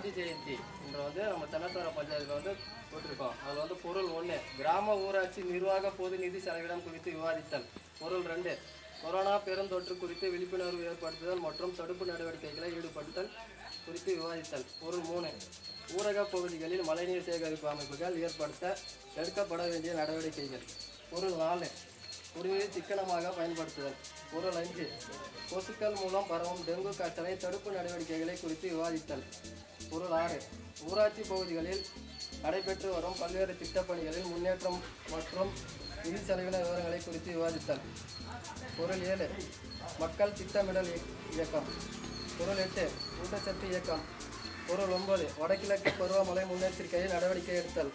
காந்தி ஜெயந்தி இன்று வந்து நம்ம தென்னத்தோர பஞ்சாயத்தில் வந்து போட்டிருக்கோம் அதில் வந்து பொருள் ஒன்று கிராம ஊராட்சி நிர்வாக பொது நிதி செலவினம் குறித்து விவாதித்தல் பொருள் ரெண்டு கொரோனா பெருந்தொற்று குறித்து விழிப்புணர்வு ஏற்படுத்துதல் மற்றும் தடுப்பு நடவடிக்கைகளை ஈடுபடுத்தல் குறித்து விவாதித்தல் பொருள் மூணு ஊரக பகுதிகளில் மழைநீர் சேகரிப்பு அமைப்புகள் ஏற்படுத்த எடுக்கப்பட வேண்டிய நடவடிக்கைகள் பொருள் நாலு குடிநீர் சிக்கனமாக பயன்படுத்துதல் பொருள் அஞ்சு கொசுக்கள் மூலம் பரவும் டெங்கு காய்ச்சலை தடுப்பு நடவடிக்கைகளை குறித்து விவாதித்தல் பொருள் ஆறு ஊராட்சி பகுதிகளில் நடைபெற்று வரும் பல்வேறு திட்டப்பணிகளில் முன்னேற்றம் மற்றும் நிதி செலவின விவரங்களை குறித்து விவாதித்தல் பொருள் ஏழு மக்கள் திட்டமிடல் இய- இயக்கம் பொருள் எட்டு ஊட்டச்சத்து இயக்கம் பொருள் ஒன்பது வடகிழக்கு பருவமழை முன்னெச்சரிக்கையில் நடவடிக்கை எடுத்தல்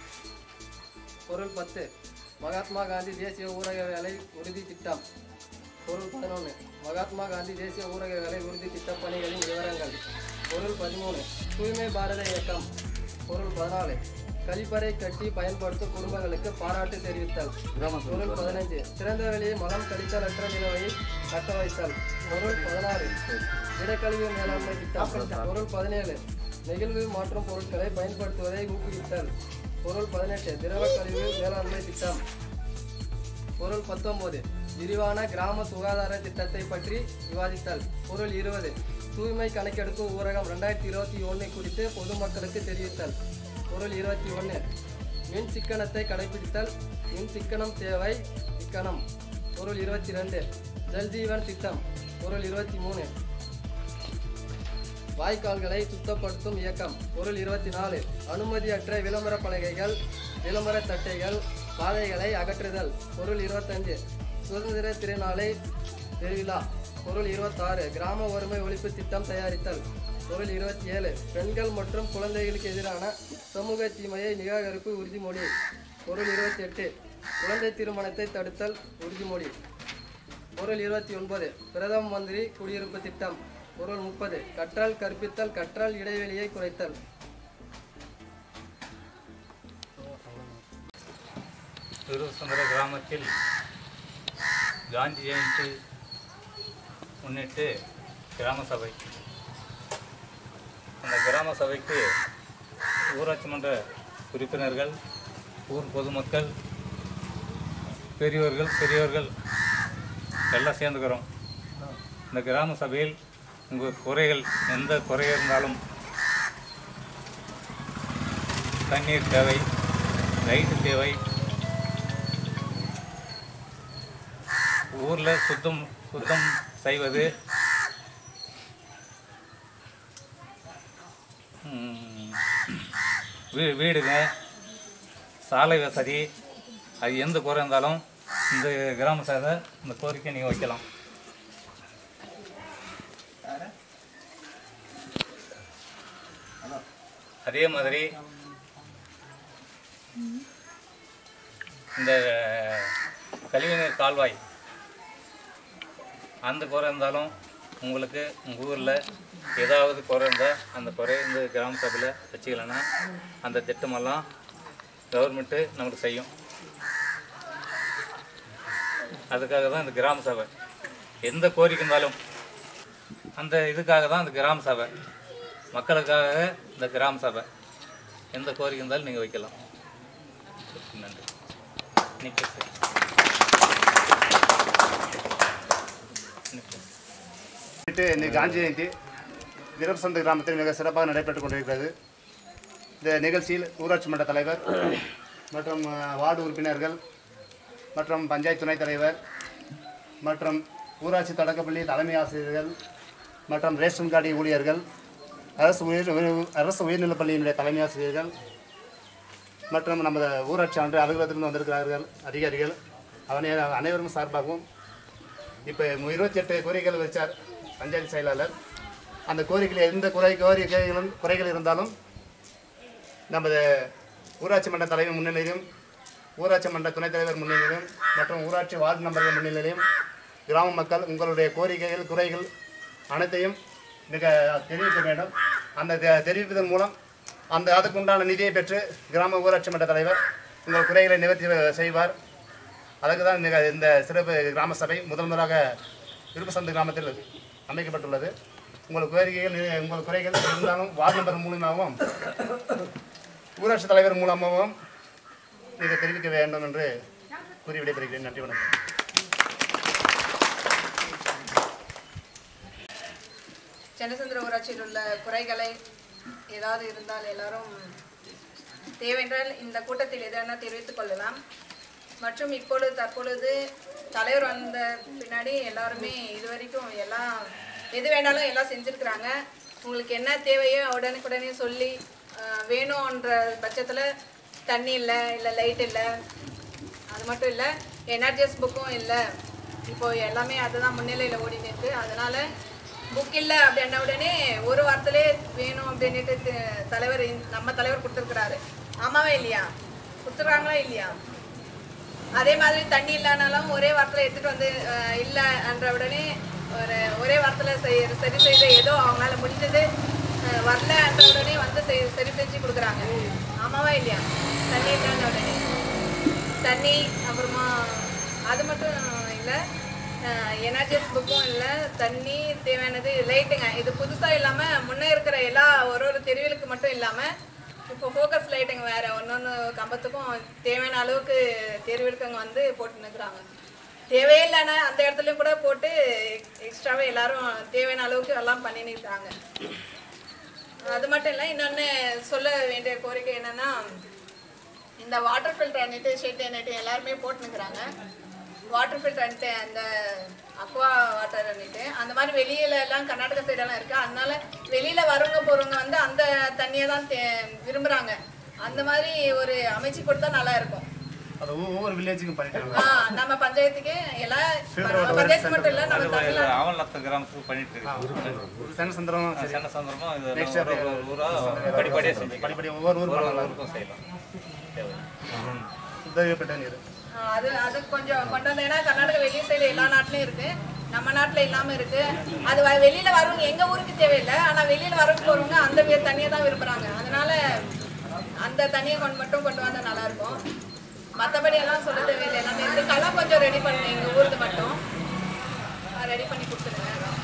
பொருள் பத்து மகாத்மா காந்தி தேசிய ஊரக வேலை உறுதி திட்டம் பொருள் பதினொன்று மகாத்மா காந்தி தேசிய ஊரக வேலை உறுதி திட்ட பணிகளின் விவரங்கள் பொருள் பதிமூணு தூய்மை பாரத இயக்கம் பொருள் பதினாலு கழிப்பறை கட்டி பயன்படுத்தும் குடும்பங்களுக்கு பாராட்டு தெரிவித்தல் பொருள் பதினஞ்சு திறந்த வெளியே மலம் கழித்தல் அற்ற நிலவையை தக்க வைத்தல் பொருள் பதினாறு திடக்கழிவு மேலாண்மை திட்டம் பொருள் பதினேழு நெகிழ்வு மாற்றும் பொருட்களை பயன்படுத்துவதை ஊக்குவித்தல் பொருள் பதினெட்டு திரவ கழிவு மேலாண்மை திட்டம் பொருள் பத்தொன்பது விரிவான கிராம சுகாதார திட்டத்தை பற்றி விவாதித்தல் பொருள் இருபது தூய்மை கணக்கெடுப்பு ஊரகம் ரெண்டாயிரத்தி இருபத்தி ஒன்று குறித்து பொதுமக்களுக்கு தெரிவித்தல் பொருள் இருபத்தி ஒன்று மின் சிக்கனத்தை கடைபிடித்தல் மின் சிக்கனம் தேவை சிக்கனம் பொருள் இருபத்தி ரெண்டு ஜல்ஜீவன் திட்டம் பொருள் இருபத்தி மூணு வாய்க்கால்களை சுத்தப்படுத்தும் இயக்கம் பொருள் இருபத்தி நாலு அனுமதியற்ற விளம்பர பலகைகள் விளம்பர தட்டைகள் பாதைகளை அகற்றுதல் பொருள் இருபத்தஞ்சு சுதந்திர திருநாளை திருவிழா பொருள் இருபத்தாறு கிராம வறுமை ஒழிப்பு திட்டம் தயாரித்தல் பொருள் இருபத்தி ஏழு பெண்கள் மற்றும் குழந்தைகளுக்கு எதிரான சமூக தீமையை நிராகரிப்பு உறுதிமொழி பொருள் இருபத்தி எட்டு குழந்தை திருமணத்தை தடுத்தல் உறுதிமொழி பொருள் இருபத்தி ஒன்பது பிரதம மந்திரி குடியிருப்பு திட்டம் பொருள் முப்பது கற்றல் கற்பித்தல் கற்றல் இடைவெளியை குறைத்தல் திருவசுந்தர கிராமத்தில் காந்தி ஜெயந்தி முன்னிட்டு கிராம சபை அந்த கிராம சபைக்கு ஊராட்சி மன்ற உறுப்பினர்கள் ஊர் பொதுமக்கள் பெரியவர்கள் பெரியவர்கள் எல்லாம் சேர்ந்துக்கிறோம் இந்த கிராம சபையில் உங்கள் குறைகள் எந்த குறை இருந்தாலும் தண்ணீர் தேவை லைட்டு தேவை ஊரில் சுத்தம் சுத்தம் செய்வது ம், வீ வீடுங்க சாலை வசதி அது எந்த குறை இருந்தாலும் இந்த கிராம சபை இந்த கோரிக்கை நீங்கள் வைக்கலாம் அதே மாதிரி இந்த கழிவுநீர் கால்வாய் அந்த குறை இருந்தாலும் உங்களுக்கு உங்கள் ஊரில் ஏதாவது குறை இருந்தால் அந்த குறையை இந்த கிராம சபையில் வச்சுக்கலன்னா அந்த திட்டமெல்லாம் கவர்மெண்ட்டு நமக்கு செய்யும் அதுக்காக தான் இந்த கிராம சபை எந்த கோரிக்கை இருந்தாலும் அந்த இதுக்காக தான் இந்த கிராம சபை மக்களுக்காக இந்த கிராம சபை எந்த கோரிக்கை இருந்தாலும் நீங்கள் வைக்கலாம் நன்றி நிக்க சார் நிக்க முன்னிட்டு இன்னைக்கு காந்தி ஜெயந்தி வீரபசந்த கிராமத்தில் மிக சிறப்பாக நடைபெற்றுக் கொண்டிருக்கிறது இந்த நிகழ்ச்சியில் ஊராட்சி மன்ற தலைவர் மற்றும் அஹ், வார்டு உறுப்பினர்கள் மற்றும் பஞ்சாயத்து துணைத் தலைவர் மற்றும் ஊராட்சி தொடக்கப்பள்ளி தலைமை ஆசிரியர்கள் மற்றும் ரேஷன் கார்டு ஊழியர்கள் அரசு உயர் உயர்- அரசு உயர்நிலைப் பள்ளியினுடைய தலைமை ஆசிரியர்கள் மற்றும் நமது ஊராட்சி ஆண்டு அலுவலகத்திலிருந்து வந்திருக்கிறார்கள் அதிகாரிகள் அவனை அனைவரும் சார்பாகவும் இப்போ இருபத்தி எட்டு கோரிக்கைகள் வச்சார் பஞ்சாயத்து செயலாளர் அந்த கோரிக்கையில் எந்த குறை கோரிக்கைகளும் குறைகள் இருந்தாலும் நமது ஊராட்சி மன்ற தலைவர் முன்னிலையிலும் ஊராட்சி மன்ற துணைத் தலைவர் முன்னிலையிலும் மற்றும் ஊராட்சி வார்டு நம்பர்கள் முன்னிலையிலும் கிராம மக்கள் உங்களுடைய கோரிக்கைகள் குறைகள் அனைத்தையும் மிக தெரிவிக்க வேண்டும் அந்த தெ- தெரிவிப்பதன் மூலம் அந்த அதுக்குண்டான நிதியை பெற்று கிராம ஊராட்சி மன்ற தலைவர் உங்கள் குறைகளை நிவர்த்தி செய்வார் அதுக்கு தான் இந்த இந்த சிறப்பு கிராம சபை முதல் முதலாக விருப்பசந்து கிராமத்தில் அமைக்கப்பட்டுள்ளது உங்கள் கோரிக்கைகள் நி- உங்கள் குறைகள் இருந்தாலும் வார்டு மெம்பர் மூலமாகவும் ஊராட்சி தலைவர் மூலமாகவும் நீங்கள் தெரிவிக்க வேண்டும் என்று கூறி விடைபெறுகிறேன் நன்றி வணக்கம் சென்னசந்திர ஊராட்சியில் உள்ள குறைகளை ஏதாவது இருந்தால் எல்லாரும் தேவையென்றால் இந்த கூட்டத்தில் எதனா தெரிவித்துக் கொள்ளலாம் மற்றும் இப்பொழுது தற்பொழுது தலைவர் வந்த பின்னாடி எல்லாருமே இதுவரைக்கும் எல்லாம் எது வேணாலும் எல்லாம் செஞ்சுருக்குறாங்க உங்களுக்கு என்ன தேவையோ உடனுக்குடனே சொல்லி ஆஹ், வேணுன்ற பட்சத்தில் தண்ணி இல்லை இல்லை லைட் இல்லை அது மட்டும் இல்லை என்ஆர்ஜிஎஸ் புக்கும் இல்லை இப்போ எல்லாமே அதுதான் முன்னிலையில் ஓடிட்டு இருக்கு அதனால புக் இல்லை அப்படின்ன உடனே ஒரு வாரத்திலே வேணும் அப்படின்ட்டு த- தலைவர் இந்த- நம்ம தலைவர் கொடுத்துருக்குறாரு ஆமாவா இல்லையா கொடுத்துருக்காங்களா இல்லையா அதே மாதிரி தண்ணி இல்லைனாலும் ஒரே வாரத்தில் எடுத்துகிட்டு வந்து அஹ், இல்லைன்ற உடனே ஒரு ஒரே வாரத்தில் செய் சரி செய்த ஏதோ அவங்களால முடிஞ்சது அஹ், வரலன்ற உடனே வந்து செய் சரி செஞ்சு கொடுக்குறாங்க ஆமாவா இல்லையா தண்ணி இல்லைன்ற உடனே தண்ணி அப்புறமா அது மட்டும் இல்லை என்ஆர்ஜிஎஸ் புக்கும் இல்லை தண்ணி தேவையானது லைட்டுங்க இது புதுசாக இல்லாமல் முன்னே இருக்கிற எல்லா ஒரு ஒரு தெருவிலுக்கு மட்டும் இல்லாமல் இப்போ ஃபோக்கஸ் லைட்டுங்க வேறு ஒன்று கம்பத்துக்கும் தேவையான அளவுக்கு தெருவிலுக்கு அங்கே வந்து போட்டு நிற்கிறாங்க தேவையில்லைன்னா அந்த இடத்துலையும் கூட போட்டு எக்ஸ்ட்ராவே எல்லாரும் தேவையான அளவுக்கு எல்லாம் பண்ணி நிற்கிறாங்க அது மட்டும் இல்லை இன்னொன்று சொல்ல வேண்டிய கோரிக்கை என்னன்னா இந்த வாட்டர் ஃபில்டர் அன்னிட்டு ஷெட் அன்னிட்டு எல்லாருமே போட்டுனுக்குறாங்க வாட்டர் ஃபில்டர் அன்னிட்டு அந்த அக்வா வாட்டர் அன்னிட்டு அந்த மாதிரி வெளியில எல்லாம் கர்நாடகா சைடெல்லாம் இருக்குது அதனால வெளியில் வரவங்க போகிறவங்க வந்து அந்த தண்ணியை தான் தே விரும்புகிறாங்க அந்த மாதிரி ஒரு அமைச்சு கொடுத்தா நல்லா இருக்கும் அது ஒவ்வொரு- ஒவ்வொரு வில்லேஜுக்கும் பண்ணிட்டாங்க ஆ நம்ம பஞ்சாயத்துக்கு எல்லாம் நம்ம பஞ்சாயத்து மட்டும் இல்லை நம்ம தமிழ்நாடு ஆவணத்து கிராமத்துக்கு பண்ணிட்டு இருக்கு சனசந்திரம் சரி சென்ன சந்திரமும் இது ஒரு ஒரு ஊரா படிப்படியாக செஞ்சு படிப்படி ஒவ்வொரு ஊர் ஒரு பண்ணலாம் ஊருக்கும் செய்யலாம் தேவை. சுத்தரிக்கப்பட்ட நீர் ஆ, அது அது கொஞ்சம் கொண்டு வந்து ஏன்னா கர்நாடகா வெளிய சைடு எல்லா நாட்டிலையும் இருக்கு நம்ம நாட்டில் இல்லாமல் இருக்கு அது வ- வெளியில வரவங்க எங்க ஊருக்கு தேவையில்லை ஆனா வெளியில வரவங்க போறவங்க அந்த வே- தண்ணியை தான் விரும்புறாங்க அதனால அந்த தண்ணியை கொண்டு மட்டும் கொண்டு வந்தா நல்லா இருக்கும் மற்றபடி எல்லாம் சொல்ல தேவையில்லை எல்லாமே இருக்கு களம் கொஞ்சம் ரெடி பண்ணுங்க எங்க ஊருக்கு மட்டும் ரெடி பண்ணி கொடுத்துருங்க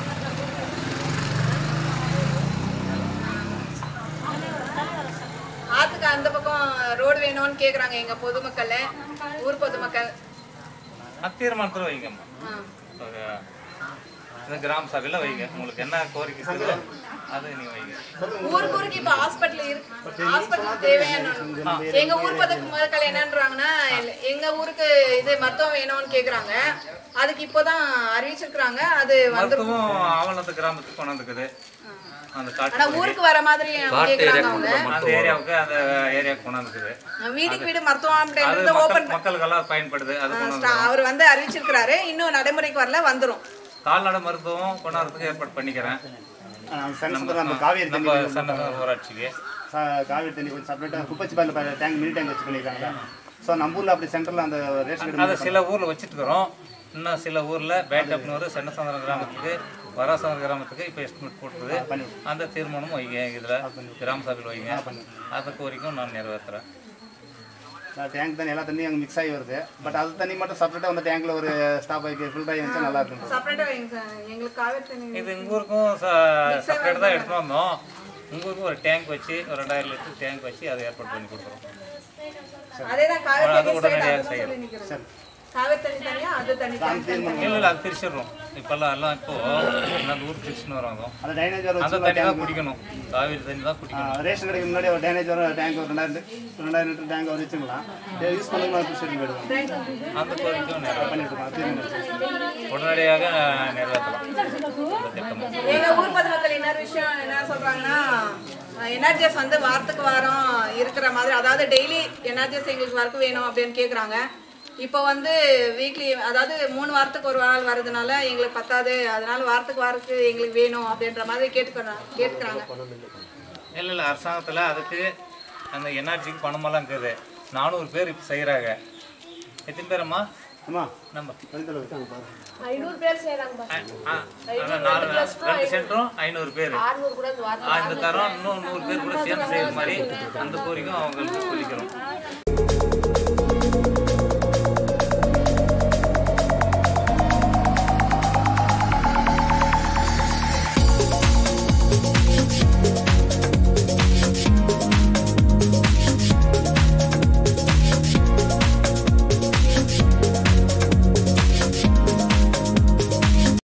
ஆத்துக்கு அந்த பக்கம் ரோடு வேணும்னு கேக்குறாங்க எங்க பொதுமக்கள் ஊர் பொதுமக்கள் அது தீர்மானத்தில் வைங்கம்மா ஆ. ஒரு இந்த கிராம சபையில் வைங்க உங்களுக்கு என்ன கோரிக்கை இருக்குதோ அதை நீங்கள் வைங்க ஊருக்கு ஊருக்கு இப்ப ஹாஸ்பிட்டல் இருக்கு ஹாஸ்பிட்டல் தேவையான எங்க ஊர் பொதுமக்கள் என்னன்றாங்கன்னா இல்ல, எங்க ஊருக்கு இது மருத்துவம் வேணும்னு கேக்குறாங்க அதுக்கு இப்போதான் அறிவிச்சிருக்கிறாங்க அது வந்துரும் மருத்துவம் ஆவணத்து கிராமத்துக்கு கொண்டாந்துக்குது அந்த ஆனா காட்டு ஊருக்கு வர மாதிரி கேக்குறாங்க அவங்க அந்த ஏரியாவுக்கு அந்த ஏரியாவுக்கு கொண்டாந்துக்குது வீட்டுக்கு வீடு மருத்துவம் அது அப்படின்றது மக்கள் ஓபன் மக்களுக்கெல்லாம் பயன்படுது அது கொண்டாந்து அவர் வந்து அறிவிச்சிருக்கிறாரு இன்னும் நடைமுறைக்கு வரல வந்துரும் கால்நடை மருத்துவம் கொண்டாடுறதுக்கு ஏற்பாடு பண்ணிக்கிறேன் சனசந்திரம் நம்ம காவேரி தண்ணி நம்ம சன்னத ஊராட்சிக்கு ச- காவேரி தண்ணி கொஞ்சம் செப்பரேட்டாக குப்பச்சி பாயில் டேங்க் மினி டேங்க் வச்சு பண்ணியிருக்காங்க ஸோ நம்ம ஊரில் அப்படி சென்டரில் அந்த ரேஷன் அதை கடை சில ஊரில் வச்சுட்டு இருக்கிறோம் இன்னும் சில ஊரில் பேக்கப்னு ஒரு சென்னசந்திரம் கிராமத்துக்கு வராசந்திரம் கிராமத்துக்கு இப்போ எஸ்டிமேட் போட்டுருது அந்த தீர்மானமும் வைங்க இதில் கிராம சபையில் வைங்க அந்த கோரிக்கையும் நான் நிறைவேற்றுறேன் டேங்க் தண்ணி எல்லா தண்ணியும் அங்கே மிக்ஸ் ஆகி வருது பட் அது தண்ணி மட்டும் செப்பரேட்டாக வந்து டேங்க்ல ஒரு ஸ்டாப் ஆகி ஃபில்டர் ஆகி வச்சா நல்லா இருக்கும் செப்பரேட்டா வைங்க சார் எங்களுக்கு காவேரி தண்ணி இது எங்கள் ஊருக்கும் செப்பரேட் தான் எடுத்துன்னு வந்தோம் உங்கள் ஊருக்கும் ஒரு டேங்க் வச்சு ஒரு ரெண்டாயிரம் லிட்டர் டேங்க் வச்சு அதை ஏற்பாடு பண்ணி கொடுக்குறோம் அதேதான் காவேரி அது தண்ணி உடனடியாக straight ஆ செய்யணும். சொல்லி நிக்கிறேன். காவேரி தண்ணி தனியா அது தண்ணி தனியா இல்லை இல்லை அது பிரிச்சிடுறோம் இப்போல்லாம் எல்லாம் இப்போ அந்த ஊர் பிரிச்சுன்னு வராங்க அந்த டைனேஜ் வர அந்த வச்சு தண்ணி தான் குடிக்கணும் காவிரி தண்ணி தான் குடிக்கணும் ரேஷன் கடைக்கு முன்னாடி ஒரு டேனேஜ் வர டேங்க் ஒரு ரெண்டாயிரம் லிட்டர் ரெண்டாயிரம் லிட்டர் டேங்க் ஒரு வச்சுக்கலாம் யூஸ் பண்ணுங்க பிடிச்சிட்டு போயிடுவோம் அந்த கோரிக்கையும் நிறைவேற்றலாம் பண்ணிட்டு இருக்கோம் தீர்மானம் உடனடியாக நிறைவேற்றலாம் இந்த திட்டமும் எங்க ஊர் பொதுமக்கள் இன்னொரு விஷயம் என்ன சொல்றாங்கன்னா என்ஆர்ஜிஎஸ் வந்து வாரத்துக்கு வாரம் இருக்கிற மாதிரி அதாவது டெய்லி என்ஆர்ஜிஎஸ் எங்களுக்கு ஒர்க் வேணும் அப்படின்னு கேக்குறாங்க இப்போ வந்து வீக்லி அதாவது மூணு வாரத்துக்கு ஒரு நாள் வரதுனால எங்களுக்கு பத்தாது அதனால வாரத்துக்கு வாரத்துக்கு எங்களுக்கு வேணும் அப்படின்ற மாதிரி கேட்டுக்கிறாங்க கேட்டுக்கிறாங்க இல்லை இல்லை அரசாங்கத்தில் அதுக்கு அந்த என்ஆர்ஜிக்கு பணமெல்லாம் இருக்குது நானூறு பேர் இப்போ செய்கிறாங்க எத்தனை பேரம்மா அம்மா நம்ம கழித்தளவு ஐநூறு பேர் செய்யறாங்க ஆ, அதான் நாலு ரெண்டு சென்டரும் ஐநூறு பேர் ஆறுநூறு கூட இந்த வாரத்துக்கு ஆ, இந்த தரம் இன்னும் நூறு பேர் கூட சேர்ந்து செய்கிற மாதிரி அந்த கோரிக்கையும் அவங்களுக்கு சொல்லிக்கிறோம்